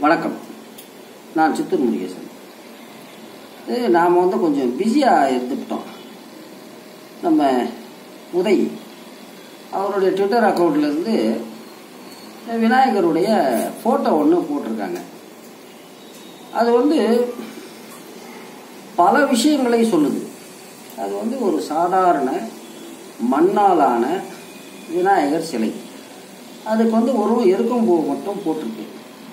வணக்கம் நான் சித்தூர் முருகேசன் இது நாம் வந்து கொஞ்சம் பிஸியாக இருந்துக்கிட்டோம் நம்ம உதய் அவருடைய ட்விட்டர் அக்கௌண்ட்லேருந்து விநாயகருடைய ஃபோட்டோ ஒன்று போட்டிருக்காங்க அது வந்து பல விஷயங்களை சொல்லுது அது வந்து ஒரு சாதாரண மண்ணாலான விநாயகர் சிலை அதுக்கு வந்து ஒரு எருக்கம்பூ மட்டும் போட்டிருக்கு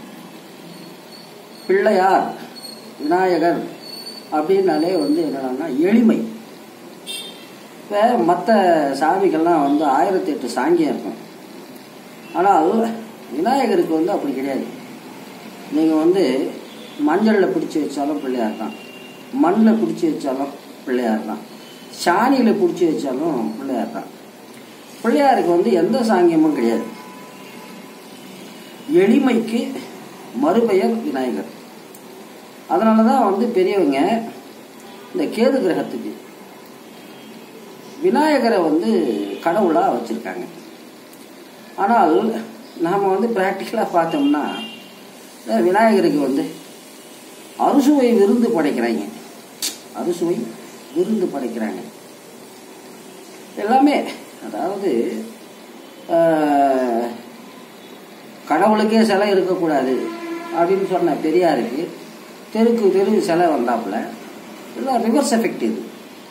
பிள்ளையார் விநாயகர் அப்படின்னாலே வந்து என்னன்னா எளிமை இப்போ மற்ற சாமிகள்லாம் வந்து ஆயிரத்தி எட்டு சாங்கியம் இருக்கும் ஆனால் விநாயகருக்கு வந்து அப்படி கிடையாது நீங்கள் வந்து மஞ்சளில் பிடிச்சி வச்சாலும் பிள்ளையார் தான் மண்ணில் பிடிச்சி வச்சாலும் பிள்ளையார் தான் சாணியில் பிடிச்சி வச்சாலும் பிள்ளையார் தான் பிள்ளையாருக்கு வந்து எந்த சாங்கியமும் கிடையாது எளிமைக்கு மறுபெயர் விநாயகர் அதனால தான் வந்து பெரியவங்க இந்த கேது கிரகத்துக்கு விநாயகரை வந்து கடவுளாக வச்சுருக்காங்க ஆனால் நாம் வந்து ப்ராக்டிக்கலாக பார்த்தோம்னா விநாயகருக்கு வந்து அறுசுவை விருந்து படைக்கிறாங்க அறுசுவை விருந்து படைக்கிறாங்க எல்லாமே அதாவது கடவுளுக்கே சிலை இருக்கக்கூடாது அப்படின்னு சொன்ன பெரியாருக்கு தெருக்கு தெரு சிலை வந்தாப்புல இதெல்லாம் ரிவர்ஸ் எஃபெக்ட் இது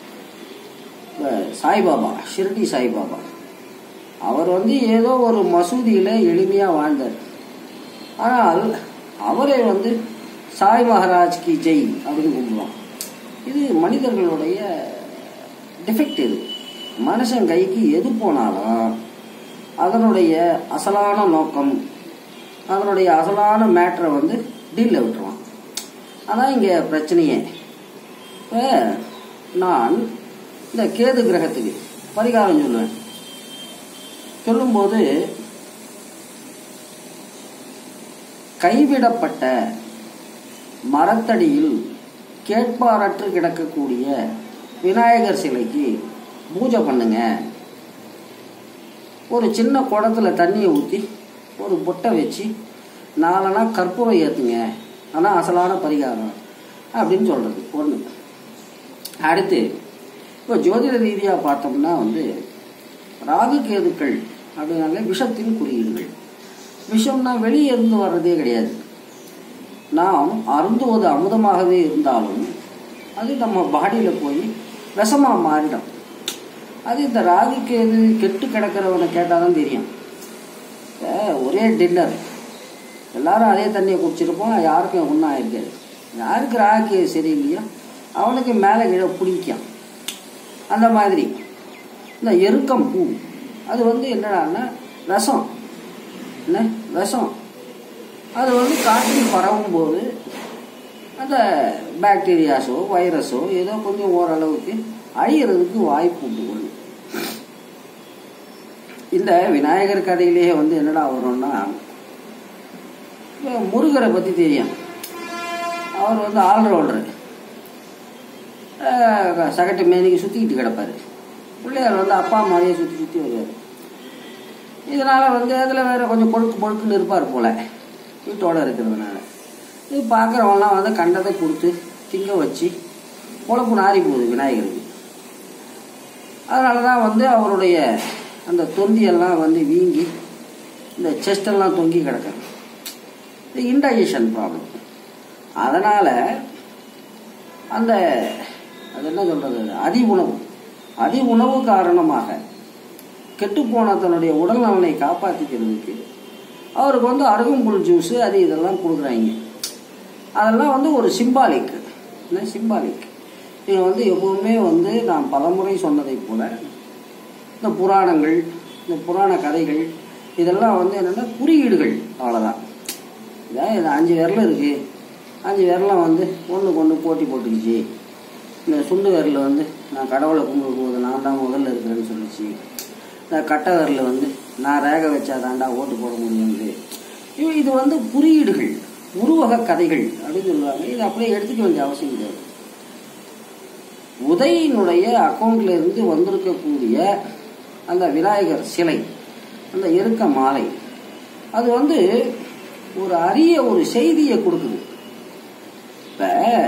சாய்பாபா ஷிரடி சாய்பாபா அவர் வந்து ஏதோ ஒரு மசூதியில் எளிமையாக வாழ்ந்தார் ஆனால் அவரை வந்து சாய் மகாராஜ் கி ஜெய் அப்படின்னு கூப்பிடுவோம் இது மனிதர்களுடைய டிஃபெக்ட் இது மனுஷன் கைக்கு எது போனாலும் அதனுடைய அசலான நோக்கம் அதனுடைய அசலான மேட்ரை வந்து டீலில் விட்டுருவான் அதான் இங்கே பிரச்சனையே இப்போ நான் இந்த கேது கிரகத்துக்கு பரிகாரம் சொல்லுவேன் சொல்லும்போது கைவிடப்பட்ட மரத்தடியில் கேட்பாரற்று கிடக்கக்கூடிய விநாயகர் சிலைக்கு பூஜை பண்ணுங்க ஒரு சின்ன குடத்துல தண்ணியை ஊற்றி ஒரு பொட்டை வச்சு நாலனா கற்பூரம் ஏற்றுங்க அதான் அசலான பரிகாரம் அப்படின்னு சொல்கிறது ஒன்று அடுத்து இப்போ ஜோதிட ரீதியாக பார்த்தோம்னா வந்து ராகு கேதுக்கள் அப்படின்னாலே விஷத்தின் குறியீடுகள் விஷம்னா வெளியே இருந்து வர்றதே கிடையாது நாம் அருந்துவது அமுதமாகவே இருந்தாலும் அது நம்ம பாடியில் போய் விஷமாக மாறிடும் அது இந்த ராகு கேது கெட்டு கிடக்கிறவனை கேட்டால் தான் தெரியும் ஒரே டின்னர் எல்லாரும் அதே தண்ணியை குடிச்சிருப்போம் யாருக்கும் ஒன்றும் ஆயிருக்காது யாருக்கு ராகு சரியில்லையோ அவனுக்கு மேலே கீழே பிடிக்கும் அந்த மாதிரி இந்த எருக்கம் பூ அது வந்து என்னடான்னா விஷம் என்ன விஷம் அது வந்து காற்றில் பரவும் போது அந்த பாக்டீரியாஸோ வைரஸோ ஏதோ கொஞ்சம் ஓரளவுக்கு அழியறதுக்கு வாய்ப்பு உண்டு கொள்ளும் இந்த விநாயகர் கதையிலேயே வந்து என்னடா வரும்னா முருகரை பற்றி தெரியும் அவர் வந்து ஆல்ரவுண்டர் சகட்டு மேனிக்கு சுற்றிக்கிட்டு கிடப்பார் பிள்ளையார் வந்து அப்பா மாதிரியே சுற்றி சுற்றி வருவார் இதனால் வந்து அதில் வேறு கொஞ்சம் பொழுக்கு பொழுக்குன்னு இருப்பார் போல் வீட்டோட இருக்கிறதுனால இது பார்க்குறவங்களாம் வந்து கண்டதை கொடுத்து திங்க வச்சு பொழப்பு நாரி போகுது விநாயகருக்கு அதனால தான் வந்து அவருடைய அந்த தொந்தியெல்லாம் வந்து வீங்கி இந்த செஸ்டெல்லாம் தொங்கி கிடக்கு இது இன்டைஜஷன் ப்ராப்ளம் அதனால் அந்த அது என்ன சொல்கிறது அதி உணவு அதி உணவு காரணமாக கெட்டுப்போன தன்னுடைய உடல் நலனை காப்பாற்றிக்கிறதுக்கு அவருக்கு வந்து அருகம்புல் ஜூஸு அது இதெல்லாம் கொடுக்குறாங்க அதெல்லாம் வந்து ஒரு சிம்பாலிக் என்ன சிம்பாலிக் நீங்கள் வந்து எப்பவுமே வந்து நான் பலமுறை சொன்னதை போல இந்த புராணங்கள் இந்த புராண கதைகள் இதெல்லாம் வந்து என்னென்னா குறியீடுகள் அவ்வளோதான் இதான் இது அஞ்சு விரல் இருக்குது அஞ்சு விரலாம் வந்து ஒன்றுக்கு ஒன்று போட்டி போட்டுக்கிச்சு இந்த சுண்டு விரல் வந்து நான் கடவுளை கும்பிடும் போது நான் தான் முதல்ல இருக்கிறேன்னு சொல்லிச்சு இந்த கட்டை விரல் வந்து நான் ரேக வச்சா தாண்டா ஓட்டு போட முடியுது இது வந்து குறியீடுகள் உருவக கதைகள் அப்படின்னு சொல்லுவாங்க இது அப்படியே எடுத்துக்க வேண்டிய அவசியம் கிடையாது உதயினுடைய அக்கௌண்ட்ல இருந்து வந்திருக்கக்கூடிய அந்த விநாயகர் சிலை அந்த எருக்க மாலை அது வந்து ஒரு அரிய ஒரு செய்தியை கொடுக்குது இப்ப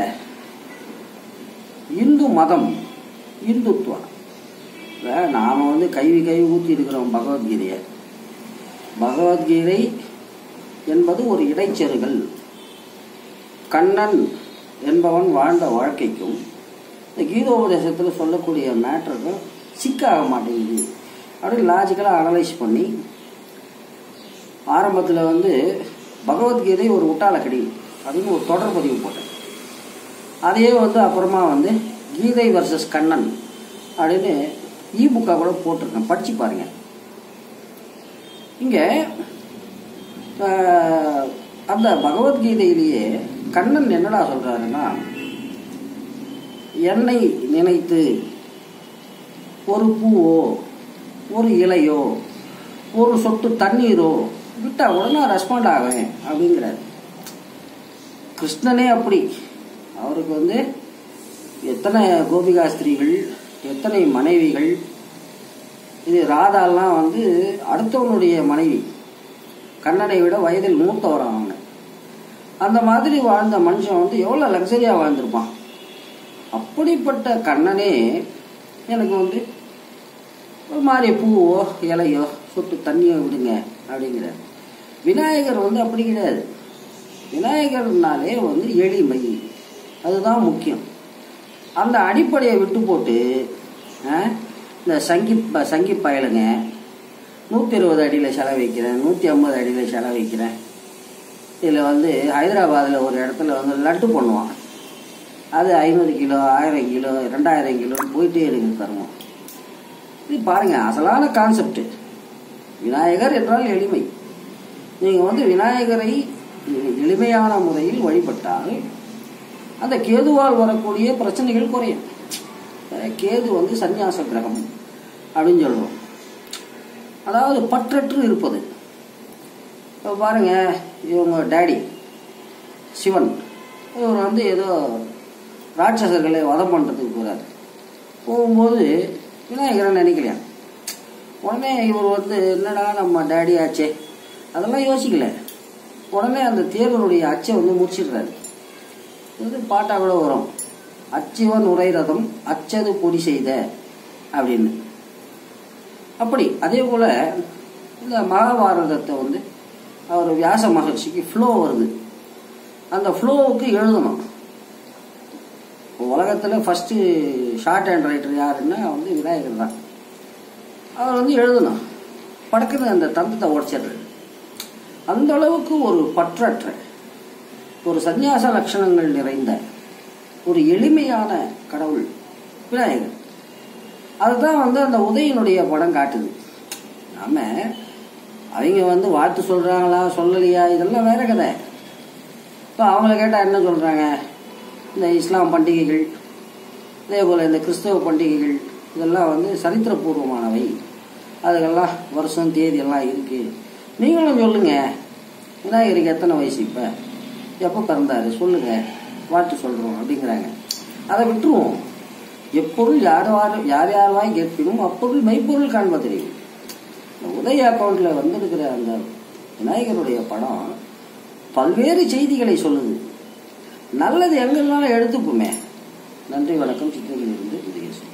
இந்து மதம் இந்துத்துவா இப்ப நாம வந்து கைவி கை ஊத்தி இருக்கிறோம் பகவத்கீதையை பகவத்கீதை என்பது ஒரு இடைச்செருகல் கண்ணன் என்பவன் வாழ்ந்த வாழ்க்கைக்கும் இந்த கீதோபதேசத்தில் சொல்லக்கூடிய மேட்டருக்கும் சிக்காக மாட்டேங்குது அப்படின்னு லாஜிக்கலாக அனலைஸ் பண்ணி ஆரம்பத்தில் வந்து பகவத்கீதை ஒரு உட்டாலக்கடி அப்படின்னு ஒரு தொடர் பதிவு போட்டேன் அதையே வந்து அப்புறமா வந்து கீதை வர்சஸ் கண்ணன் அப்படின்னு இ புக்காக கூட போட்டிருக்கேன் படிச்சு பாருங்க இங்கே ஆஹ், அந்த பகவத்கீதையிலேயே கண்ணன் என்னடா சொல்றாருன்னா என்னை நினைத்து ஒரு பூவோ ஒரு இலையோ ஒரு சொட்டு தண்ணீரோ விட்டா உடனே ரெஸ்பாண்ட் ஆவேன் அப்படிங்கிறார் கிருஷ்ணனே அப்படி அவருக்கு வந்து எத்தனை கோபிகா ஸ்திரீகள் எத்தனை மனைவிகள் இது ராதாலாம் வந்து அடுத்தவனுடைய மனைவி கண்ணனை விட வயதில் மூத்தவரான் அவனு அந்த மாதிரி வாழ்ந்த மனுஷன் வந்து எவ்வளோ லக்ஸரியாக வாழ்ந்திருப்பான் அப்படிப்பட்ட கண்ணனே எனக்கு வந்து ஒரு மாதிரி பூவோ இலையோ சொட்டு தண்ணியோ விடுங்க அப்படிங்கிறார் விநாயகர் வந்து அப்படி கிடையாது விநாயகர்னாலே வந்து எளிமை அதுதான் முக்கியம் அந்த அடிப்படையை விட்டு போட்டு ஆ, இந்த சங்கி ப- சங்கி பயலுங்க நூற்றி இருபது அடியில் செலவு வைக்கிறேன் நூற்றி ஐம்பது அடியில் செலவு வைக்கிறேன் இதில் வந்து ஹைதராபாத்தில் ஒரு இடத்துல வந்து லட்டு பண்ணுவான் அது ஐநூறு கிலோ ஆயிரம் கிலோ ரெண்டாயிரம் கிலோ போயிட்டே இருக்கு தருவோம் இது பாருங்க அசலான கான்செப்ட் விநாயகர் என்றால் எளிமை நீங்கள் வந்து விநாயகரை எளிமையான முறையில் வழிபட்டால் அந்த கேதுவால் வரக்கூடிய பிரச்சனைகள் குறையும் அஹ் கேது வந்து சந்நியாச கிரகம் அப்படின்னு சொல்றோம் அதாவது பற்றற்று இருப்பது இப்போ பாருங்க இவங்க டேடி சிவன் இவர் வந்து ஏதோ ராட்சசர்களை வதம் பண்ணுறதுக்கு போகிறார் போகும்போது விநாயகரை நினைக்கலையா உடனே இவர் வந்து என்னடா நம்ம டேடி ஆச்சே அதெல்லாம் யோசிக்கல உடனே அந்த தேர்வனுடைய அச்சை வந்து முடிச்சிடுறாரு இது பாட்டா கூட வரும் அச்சிவன் உரை ரதம் அச்சது பொடி செய்த அப்படின்னு அப்படி அதே போல இந்த மகாபாரதத்தை வந்து அவர் வியாச மகர்ஷிக்கு ஃப்ளோ வருது அந்த ஃப்ளோவுக்கு எழுதணும் உலகத்தில் ஃபஸ்ட்டு ஷார்ட் ஹேண்ட் ரைட்டர் யாருன்னா வந்து விநாயகர் தான் அவர் வந்து எழுதணும் படக்குன்னு அந்த தந்தத்தை உடச்சிடுறாரு அந்த அளவுக்கு ஒரு பற்றற்ற ஒரு சந்நியாச லட்சணங்கள் நிறைந்த ஒரு எளிமையான கடவுள் விநாயகர் அதுதான் வந்து அந்த உதயனுடைய படம் காட்டுது நாம அவங்க வந்து வாழ்த்து சொல்றாங்களா சொல்லலையா இதெல்லாம் வேற கதை இப்போ அவங்கள கேட்டால் என்ன சொல்றாங்க இந்த இஸ்லாம் பண்டிகைகள் அதே போல் இந்த கிறிஸ்தவ பண்டிகைகள் இதெல்லாம் வந்து சரித்திரபூர்வமானவை அதுக்கெல்லாம் வருஷம் தேதி எல்லாம் இருக்கு நீங்களும் சொல்லுங்க விநாயகருக்கு எத்தனை வயசு இப்போ எப்போ பிறந்தாரு சொல்லுங்க வாழ்த்து சொல்றோம் அப்படிங்கிறாங்க அதை விட்டுருவோம் எப்பொருள் யார் யார் யார் யார் வாய் கேட்பினும் அப்பொருள் மெய்ப்பொருள் காண்ப தெரியும் இந்த உதய அக்கௌண்ட்ல வந்திருக்கிற அந்த விநாயகருடைய படம் பல்வேறு செய்திகளை சொல்லுது நல்லது எங்கெல்லாம் எடுத்துக்குமே நன்றி வணக்கம் சித்திரையிலிருந்து உதயசு